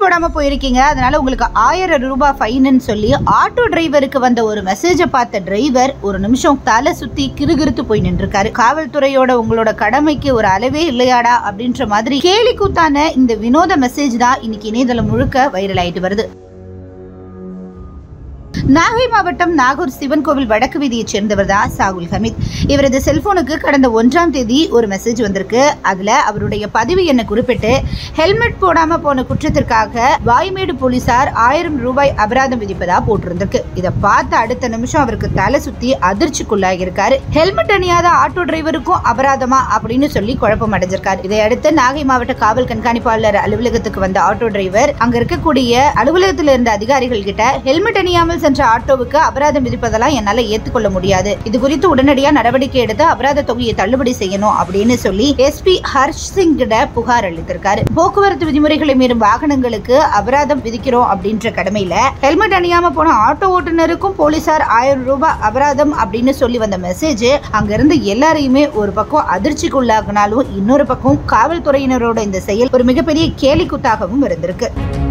போடாம போயிருக்கீங்க அதனால உங்களுக்கு ஆயிரம் ரூபாய் ஃபைன்னு சொல்லி ஆட்டோ டிரைவருக்கு வந்த ஒரு மெசேஜை பார்த்த டிரைவர் ஒரு நிமிஷம் தலை சுத்தி கிறுகிறுத்து போய் நின்றுருக்காரு காவல்துறையோட உங்களோட கடமைக்கு ஒரு அளவே இல்லையாடா அப்படின்ற மாதிரி கேலி கூத்தான இந்த வினோத மெசேஜ் தான் இன்னைக்கு இணையதளம் முழுக்க வைரல் ஆயிட்டு வருது நாகை மாவட்டம் நாகூர் சிவன் கோவில் வடக்கு வீதியைச் சேர்ந்தவர் தான் சாகுல் ஹமீத் இவரது செல்போனுக்கு கடந்த ஒன்றாம் தேதி ஒரு மெசேஜ் வந்திருக்கு அதுல அவருடைய பதிவு எண்ணை குறிப்பிட்டு ஹெல்மெட் போடாம போன குற்றத்திற்காக வாய்மேடு போலீசார் ஆயிரம் ரூபாய் அபராதம் விதிப்பதா போட்டிருந்திருக்கு இதை பார்த்த அடுத்த நிமிஷம் அவருக்கு தலை சுத்தி அதிர்ச்சிக்குள்ளாகியிருக்காரு ஹெல்மெட் அணியாத ஆட்டோ டிரைவருக்கும் அபராதமா அப்படின்னு சொல்லி குழப்பம் அடைஞ்சிருக்காரு இதையடுத்து நாகை மாவட்ட காவல் கண்காணிப்பாளர் அலுவலகத்துக்கு வந்த ஆட்டோ டிரைவர் அங்க இருக்கக்கூடிய அலுவலகத்தில் இருந்த அதிகாரிகள் கிட்ட ஹெல்மெட் அணியாமல் சென்ற அபராதம் அபராதம் விதிப்பதெல்லாம் என்னால ஏத்துக்கொள்ள முடியாது இது குறித்து உடனடியா நடவடிக்கை எடுத்து அபராத தொகையை தள்ளுபடி செய்யணும் அப்படின்னு சொல்லி எஸ்பி ஹர்ஷ் சிங் கிட்ட புகார் அளித்திருக்காரு போக்குவரத்து விதிமுறைகளை மீறும் வாகனங்களுக்கு அபராதம் விதிக்கிறோம் அப்படின்ற கடமையில ஹெல்மெட் அணியாம போன ஆட்டோ ஓட்டுநருக்கும் போலீசார் ஆயிரம் ரூபாய் அபராதம் அப்படின்னு சொல்லி வந்த மெசேஜ் அங்க இருந்து எல்லாரையுமே ஒரு பக்கம் அதிர்ச்சிக்குள்ளாகினாலும் இன்னொரு பக்கம் காவல்துறையினரோட இந்த செயல் ஒரு மிகப்பெரிய கேலிக்குத்தாகவும் இருந்திருக்கு